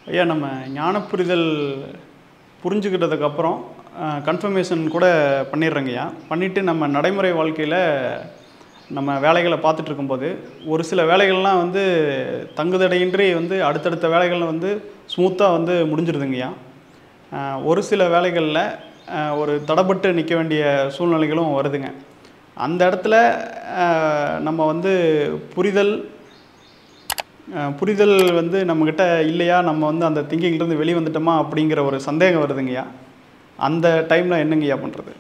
ஐயா நம்ம ஞான புரிதல் புரிஞ்சுக்கிட்டதுக்கப்புறம் கன்ஃபர்மேஷன் கூட பண்ணிடுறோங்கய்யா பண்ணிவிட்டு நம்ம நடைமுறை வாழ்க்கையில் நம்ம வேலைகளை பார்த்துட்டு இருக்கும்போது ஒரு சில வேலைகள்லாம் வந்து தங்குதடையின்றி வந்து அடுத்தடுத்த வேலைகள் வந்து ஸ்மூத்தாக வந்து முடிஞ்சிருதுங்கய்யா அஹ் ஒரு சில வேலைகளில் அஹ் ஒரு தடப்பட்டு நிற்க வேண்டிய சூழ்நிலைகளும் வருதுங்க அந்த இடத்துல அஹ் நம்ம வந்து புரிதல் அஹ் புரிதல் வந்து நம்மக்கிட்ட இல்லையா நம்ம வந்து அந்த திங்கிங்லேருந்து வெளியே வந்துட்டோமா அப்படிங்கிற ஒரு சந்தேகம் வருதுங்கய்யா அந்த டைமில் என்னங்கய்யா பண்ணுறது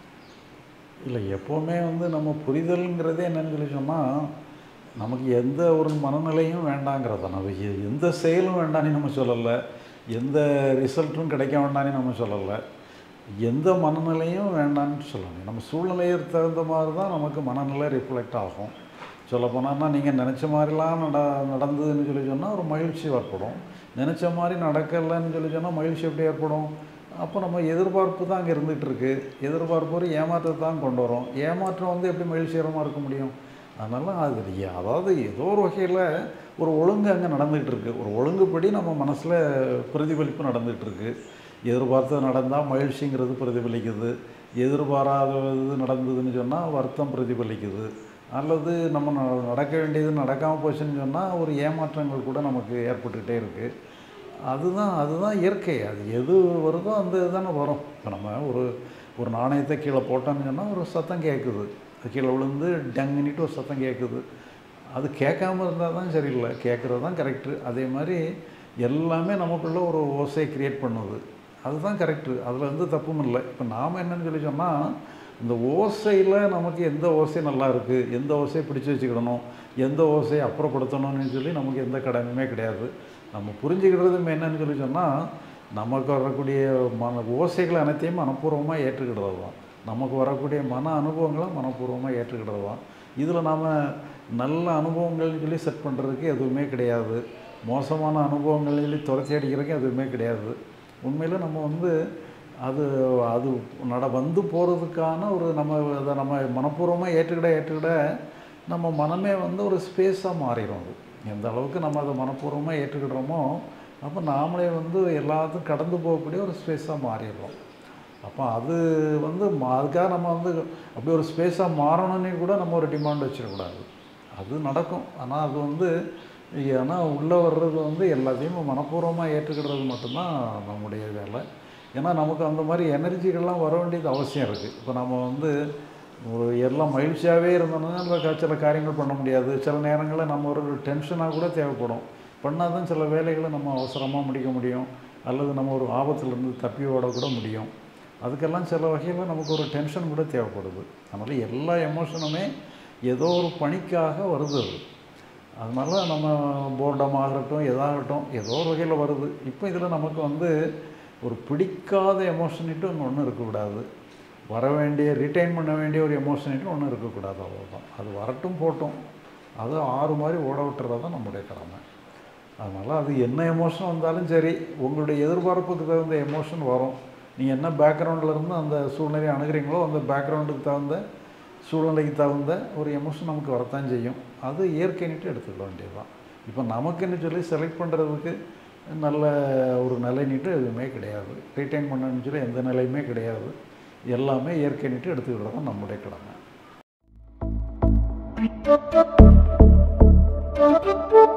இல்லை எப்போவுமே வந்து நம்ம புரிதல்ங்கிறதே என்னன்னு சொல்லி சொன்னால் நமக்கு எந்த ஒரு மனநிலையும் வேண்டாங்கிறத நம்ம எ- எந்த செயலும் வேண்டான்னு நம்ம சொல்லலை எந்த ரிசல்ட்டும் கிடைக்க வேண்டான்னு நம்ம சொல்லலை எந்த மனநிலையும் வேண்டான்னு சொல்லணும் நம்ம சூழ்நிலைக்கு தகுந்த மாதிரி தான் நமக்கு மனநிலை ரிஃப்ளெக்ட் ஆகும் சொல்லப்போனால் நீங்கள் நினச்ச மாதிரிலாம் நட நடந்ததுன்னு சொல்லி சொன்னால் ஒரு மகிழ்ச்சி ஏற்படும் நினச்ச மாதிரி நடக்கலைன்னு சொல்லி சொன்னால் மகிழ்ச்சி எப்படி ஏற்படும் அப்போ நம்ம எதிர்பார்ப்பு தான் அங்கே இருந்துகிட்டு இருக்கு எதிர்பார்ப்பு ஒரு ஏமாற்றத்தை தான் கொண்டு வரும் ஏமாற்றம் வந்து எப்படி மகிழ்ச்சிகரமாக இருக்க முடியும் அதனால் அது ஏ- அதாவது ஏதோ ஒரு வகையில் ஒரு ஒழுங்கு அங்கே நடந்துகிட்டு இருக்கு ஒரு ஒழுங்குப்படி நம்ம மனசில் பிரதிபலிப்பு நடந்துகிட்டு இருக்கு எதிர்பார்த்தது நடந்தால் மகிழ்ச்சிங்கிறது பிரதிபலிக்குது எதிர்பாராத இது நடந்ததுன்னு சொன்னால் வருத்தம் பிரதிபலிக்குது அல்லது நம்ம ந- நடக்க வேண்டியது நடக்காமல் போச்சுன்னு சொன்னால் ஒரு ஏமாற்றங்கள் கூட நமக்கு ஏற்பட்டுக்கிட்டே இருக்குது அதுதான் அதுதான் இயற்கை அது எது வருதோ அந்த இதுதானே வரும் இப்போ நம்ம ஒரு ஒரு நாணயத்தை கீழே போட்டோம்னு சொன்னால் ஒரு சத்தம் கேட்குது அது கீழே விழுந்து டங்குனிட்டு ஒரு சத்தம் கேட்குது அது கேட்காம இருந்தால் தான் சரியில்லை கேட்குறது தான் கரெக்டு அதே மாதிரி எல்லாமே நமக்குள்ள ஒரு ஓசையை க்ரியேட் பண்ணுது அதுதான் கரெக்டு அதில் வந்து தப்பும் இல்லை இப்போ நாம் என்னன்னு சொல்லி சொன்னால் இந்த ஓசையில் நமக்கு எந்த ஓசை நல்லா இருக்குது எந்த ஓசையை பிடிச்சு வச்சுக்கிடணும் எந்த ஓசையை அப்புறப்படுத்தணும்னு சொல்லி நமக்கு எந்த கடமையுமே கிடையாது நம்ம புரிஞ்சுக்கிட்டது என்னன்னு சொல்லி சொன்னால் நமக்கு வரக்கூடிய மன ஓசைகள் அனைத்தையும் மனப்பூர்வமாக ஏற்றுக்கிடுறது தான் நமக்கு வரக்கூடிய மன அனுபவங்களை மனப்பூர்வமாக ஏற்றுக்கிடுறது தான் இதில் நாம் நல்ல அனுபவங்கள்னு சொல்லி செட் பண்ணுறதுக்கு எதுவுமே கிடையாது மோசமான அனுபவங்கள் சொல்லி துரத்தி அடிக்கிறதுக்கு எதுவுமே கிடையாது உண்மையில் நம்ம வந்து அது அது நட வந்து போகிறதுக்கான ஒரு நம்ம அதை நம்ம மனப்பூர்வமாக ஏற்றுக்கிட ஏற்றுக்கிட நம்ம மனமே வந்து ஒரு ஸ்பேஸாக மாறிடும் அது எந்த அளவுக்கு நம்ம அதை மனப்பூர்வமாக ஏற்றுக்கிடுறோமோ அப்போ நாமளே வந்து எல்லாத்தையும் கடந்து போகக்கூடிய ஒரு ஸ்பேஸாக மாறிடுறோம் அப்போ அது வந்து மா- அதுக்காக நம்ம வந்து அப்படி ஒரு ஸ்பேஸாக மாறணும்னு கூட நம்ம ஒரு டிமாண்ட் வச்சிடக்கூடாது அது நடக்கும் ஆனால் அது வந்து ஏன்னா உள்ளே வர்றது வந்து எல்லாத்தையும் மனப்பூர்வமாக ஏற்றுக்கிடுறது மட்டும்தான் நம்முடைய வேலை ஏன்னா நமக்கு அந்த மாதிரி எனர்ஜிகள்லாம் வர வேண்டியது அவசியம் இருக்குது இப்போ நம்ம வந்து ஒரு எல்லாம் மகிழ்ச்சியாகவே இருந்தோம்னா நம்ம க- சில காரியங்கள் பண்ண முடியாது சில நேரங்களில் நம்ம ஒரு டென்ஷனாக கூட தேவைப்படும் பண்ணால் தான் சில வேலைகளை நம்ம அவசரமாக முடிக்க முடியும் அல்லது நம்ம ஒரு ஆபத்துலேருந்து தப்பி ஓட கூட முடியும் அதுக்கெல்லாம் சில வகையில் நமக்கு ஒரு டென்ஷன் கூட தேவைப்படுது அதனால் எல்லா எமோஷனுமே ஏதோ ஒரு பணிக்காக வருது அது அதனால நம்ம போர்டம் ஆகட்டும் எதாகட்டும் ஏதோ ஒரு வகையில் வருது இப்போ இதில் நமக்கு வந்து ஒரு பிடிக்காத எமோஷனிட்டு ஒன்று ஒன்றும் இருக்கக்கூடாது வர வேண்டிய ரிட்டைன் பண்ண வேண்டிய ஒரு எமோஷனிட்டு ஒன்றும் இருக்கக்கூடாது அவ்வளோதான் அது வரட்டும் போட்டும் அது ஆறு மாதிரி ஓட விட்டுறது தான் நம்முடைய கடமை அதனால் அது என்ன எமோஷன் வந்தாலும் சரி உங்களுடைய எதிர்பார்ப்புக்கு தகுந்த எமோஷன் வரும் நீங்கள் என்ன பேக்ரவுண்டில் இருந்து அந்த சூழ்நிலையை அணுகிறீங்களோ அந்த பேக்ரவுண்டுக்கு தகுந்த சூழ்நிலைக்கு தகுந்த ஒரு எமோஷன் நமக்கு வரத்தான் செய்யும் அது இயற்கைன்னுட்டு எடுத்துக்க வேண்டியதுதான் இப்போ நமக்குன்னு சொல்லி செலக்ட் பண்ணுறதுக்கு நல்ல ஒரு நிலைன்னுட்டு எதுவுமே கிடையாது ரீட்டைன் பண்ணணும்னு சொல்லி எந்த நிலையுமே கிடையாது எல்லாமே இயற்கைன்னுட்டு எடுத்துக்கிட்டு தான் நம்முடைய கடமை Thank you.